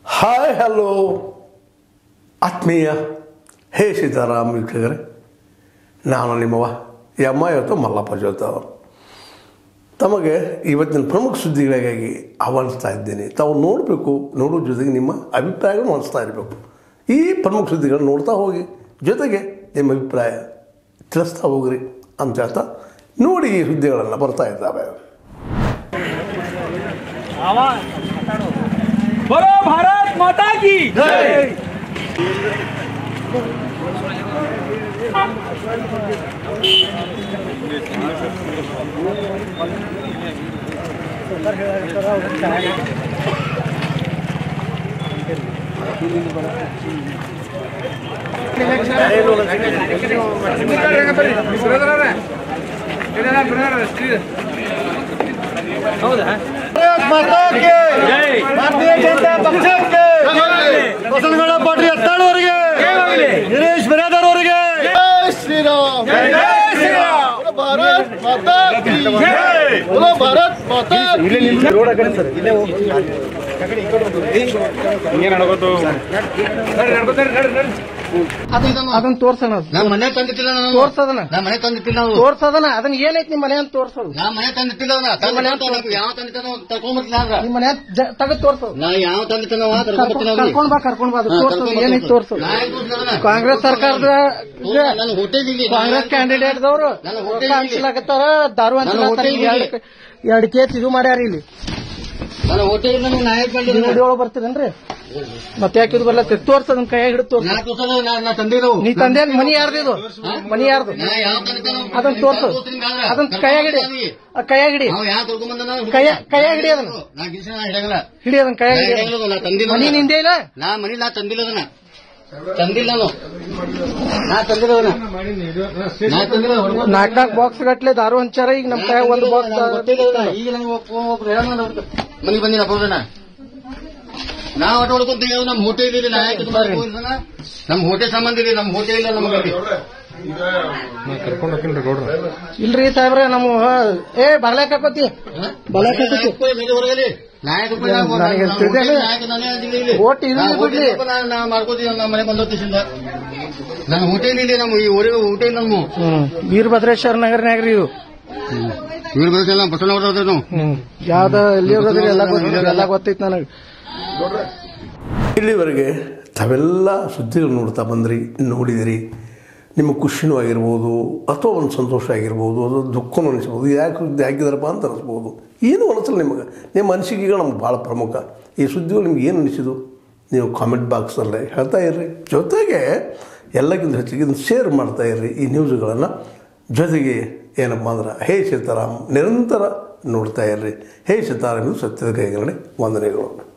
Hi hello ಆತ್ಮೀಯ ಹೇ ಸೀತಾರಾಮ್ ವೀಕ್ಷಕರೇ ನಾನು ನಿಮ್ಮವ ಎಮ್ಮ ಇವತ್ತು ಮಲ್ಲಪ್ಪ ಜೋತ ಅವರು ತಮಗೆ ಇವತ್ತಿನ ಪ್ರಮುಖ ಸುದ್ದಿಗಳಿಗಾಗಿ ಆಹ್ವಾನಿಸ್ತಾ ಇದ್ದೇನೆ ತಾವು ನೋಡಬೇಕು ನೋಡೋ ಜೊತೆಗೆ ನಿಮ್ಮ ಅಭಿಪ್ರಾಯಗಳನ್ನು ಹಂಚ್ತಾ ಇರಬೇಕು ಈ ಪ್ರಮುಖ ಸುದ್ದಿಗಳನ್ನು ನೋಡ್ತಾ ಹೋಗಿ ಜೊತೆಗೆ ನಿಮ್ಮ ಅಭಿಪ್ರಾಯ ತಿಳಿಸ್ತಾ ಹೋಗ್ರಿ ಅಂತ ಹೇಳ್ತಾ ನೋಡಿ ಈ ಸುದ್ದಿಗಳನ್ನು ಬರ್ತಾ ಇದ್ದಾವೆ बोलो भारत माता की ಹೌದಾ ಜೈ ಭಾರತೀಯ ಜನತಾ ಪಕ್ಷಕ್ಕೆ ಬಸವನಗೌಡ ಪಾಟೀಲ್ ಹತ್ತಾಳವರಿಗೆ ಗಿರೀಶ್ ಬಿರಾದರ್ ಅವರಿಗೆ जय श्री राम ಜೈ ಶ್ರೀರಾಮ್ बोलो भारत माता की बोलो भारत माता की ಅದನ್ನ ತೋರ್ಸಣ ನಮ್ಮ ಮನೆ ತಂದಿಟ್ಟಿಲ್ಲ ನಾನು ತೋರ್ಸದನ ನಮ್ಮ ಮನೆ ತಂದಿಟ್ಟಿಲ್ಲ ನಾವು ತೋರ್ಸದನ ಅದನ್ನ ಏನೈತಿ ನಿಮ್ ಮನೆ ಅಂತ ತೋರ್ಸೋದು ನಮ್ಮ ಮನೆ ತಂದಿಟ್ಟಿಲ್ಲ ಅವ್ನ. ತಂದಿಲ್ಲ ಅಂತ ಅವ್ನು ಯಾವ ತಂದಿದ್ದಾನೋ ತಗೊಂಡ್ಬರ್ತೀನಿ ಆಗ ನಿಮ್ ಮನೆ ತಗದ್ ತೋರ್ಸೋದು ನಾ ಯಾವ ತಂದಿದ್ದಾನೋ ತಗೊಂಡ್ಬರ್ತೀನಿ ಅವ್ನಿಗೆ. ಕರ್ಕೊಂಡ್ ಬಾ ಕರ್ಕೊಂಡ್ ಬಾ ಅದು ಹಾ, ತೋರ್ಸೋದು ಕರ್ಕೊಂಡ್ ಏನೈತಿ ಬರ್ತೀನಿ. ತೋರ್ಸೋದು ನಾ ಯಾಕ್ ತೋರ್ಸ್ಲಿ ಅದನ್ನ? ಕಾಂಗ್ರೆಸ್ ಸರ್ಕಾರದ ಹೌದಾ, ನನ್ನ ಹೋಟೆಲ್ ಇಲ್ಲಿ ಕಾಂಗ್ರೆಸ್ ಕ್ಯಾಂಡಿಡೇಟ್ ದವರು ನನ್ನ ಹೋಟೆಲ್ ಹಂಚ್ಲಾಕತ್ತಾರ ದಾರು ನನ್ನ ಹಂಚ್ಲಾಕತ್ತಾರ ಹೋಟೆಲ್ ಎರಡು ಎರಡು ಕೇಸ್ ಇದು ಮಾಡ್ಯಾರ ಇಲ್ಲಿ ನನ್ನ ಹೋಟೆಲ್ ನಾನು ನಾಯಕ್ ನೀವು ವಿಡಿಯೋ ಒಳಗ್ ಬರ್ತೀರೇನ್ರಿ ಮತ್ತೆ ಯಾಕೆ ಇದು ಬರ್ಲತ್ತ ತೋರ್ಸ ಅದನ್ನ ಕೈಯಾಗ ಹಿಡಿದು ತೋರ್ಸ ನಾ ತೋರ್ಸಲ್ಲ, ನಾ- ನಾ ತಂದಿರೋ ನೀ ತಂದೆ ಮನಿ ಯಾರ್ದು ಇದು ಮನಿ ಯಾರ್ದು ನಾ ಯಾವ ತಂದಿದ್ದಾನೋ ಅದನ್ನ ತೋರ್ಸು ತೋರ್ಸ್ತೀನಿ ಬೇಡ. ಅದನ್ನ ಕೈಯಾಗ ಹಿಡಿ ಅವ್ನಿಗೆ. ಆ ಕೈಯಾಗ ಹಿಡಿ ಅವ ಯಾವ ತೊಳ್ಕೊಂಬಂದನ ಕೈಯ- ಕೈಯಾಗ ಹಿಡಿ ಅದನ್ನ. ನಾ ಗಿಲ್ಸಿನ ನಾ ಹಿಡಂಗಿಲ್ಲ. ಹಿಡಿ ಅದನ್ನ ಕೈಯಾಗ ನಾ ಹಿಡಿ ಹಿಡಂಗಿಲ್ಲ, ನಾ ತಂದಿಲ್ಲ ಮನಿ ಅದನ್ನ. ನಿಂದೆ ಇಲ್ಲ ನಾ ಮನಿ ನಾ ತಂದಿಲ್ಲ ಅದನ್ನ ತಂದಿಲ್ಲ ನಾನು ನಾ ತಂದಿಲ್ಲ ಅದನ್ನ ನಾ ತಂದಿಲ್ಲ ಹೊಡ್ಕೊಂಡು- ನಾಕ್ ನಾಕ್ ಬಾಕ್ಸ್ ಗಟ್ಲೆ ದಾರು ಹಂಚಾರ ಈಗ ನಮ್ ಕೈ ಒಂದು ಬಾಕ್ಸ್ ನನಗೆ ಗೊತ್ತಿಲ್ಲ ಅದನ್ನ. ಈಗ ನನಗೆ ಒಬ್ಬ- ಒಬ್ರು ಹೇಳೋಣ ಅವ್ರು. ಮನೆಗೆ ಬಂದಿನ ಅಪ್ಪನ ನಾ ಆಟ ಹೊಡ್ಕೊಂತ ನಮ್ಮ ಹೋಟೆಲ್ ಇಲ್ಲಿ ನಾ ಯಾಕೆ ಇದು ಮಾಡಕ್ ಹೋಗಿದ್ದಾನ? ನಮ್ಮ ಹೋಟೆಲ್ ಸಂಬಂಧ ಇದೆ ನಮ್ಮ ಹೋಟೆಲ್ ಇಲ್ಲ ನಮಗೆ ಇಲ್ರಿ ಸಾಹೇಬ್ರೆ ನಮ್ಮ ಏ ಬಾಗ್ಲಾಕ್ ಹಾಕೋತಿ ಬಾಗ್ಲಾಕ್ ಹಾಕೋತಿ ನನಗೆ ತಿಳಿದಿಲ್ಲ. ಓಟ್ ಇದನ್ನ ಬಿಡ್ಲಿ. ಮಾಡ್ಕೋತೀವಿ ನಮ್ಮ ಮನೆ ಬಂದೋತಿಸಿಂದ ನನ್ನ ಹೋಟೆಲ್ ಇದೆ ನಮ್ಮ ಈ ಊರಿಗೆ ಹೋಟೆಲ್ ನಮ್ಮ ಹ್ಮ್ ವೀರಭದ್ರೇಶ್ವರ ನಗರನ್ಯಾಗ್ರಿ ಇದು ವೀರಭದ್ರ ಬಸವನಗರ ನಾವು ಹ್ಮ್ ಯಾವ್ದ ಎಲ್ಲಿ ಹೋಗೋದ್ರಿ ಎಲ್ಲ ಗೊತ್ತಿಲ್ಲ ಎಲ್ಲ ಗೊತ್ತೈತಿ ನನಗೆ ಇಲ್ಲಿವರೆಗೆ ತಾವೆಲ್ಲ ಸುದ್ದಿಗಳು ನೋಡ್ತಾ ಬಂದ್ರಿ ನೋಡಿದಿರಿ ನಿಮ್ಮ ಖುಷಿನೂ ಆಗಿರ್ಬೋದು ಅಥವಾ ಒಂದು ಸಂತೋಷ ಆಗಿರ್ಬೋದು ಅದು ದುಃಖನೂ ಅನಿಸ್ಬೋದು ಯಾಕೆ ಸುದ್ದಿ ಹಾಕಿದಾರಪ್ಪ ಅಂತ ಅನಿಸ್ಬೋದು ಏನು ಅನಿಸಲ್ಲ ನಿಮಗೆ ನಿಮ್ಮ ಅನಿಸಿಕೆಗಳು ನಮ್ಗೆ ಭಾಳ ಪ್ರಮುಖ ಈ ಸುದ್ದಿಗಳು ನಿಮ್ಗೆ ಏನು ಅನಿಸಿದು ನೀವು ಕಾಮೆಂಟ್ ಬಾಕ್ಸಲ್ಲೇ ಹೇಳ್ತಾ ಇರ್ರಿ ಜೊತೆಗೆ ಎಲ್ಲಕ್ಕಿಂತ ಹೆಚ್ಚಿಗೆ ಇದನ್ನು ಶೇರ್ ಮಾಡ್ತಾ ಇರ್ರಿ ಈ ನ್ಯೂಸ್ಗಳನ್ನು ಜೊತೆಗೆ ಏನಪ್ಪ ಅಂದ್ರೆ ಹೇ ಸೀತಾರಾಮ್ ನಿರಂತರ ನೋಡ್ತಾ ಇರ್ರಿ ಹೇ ಸೀತಾರಾಮ್ ಇದು ಸತ್ಯದ ಕೈಗಳೇ ವಂದನೆಗಳು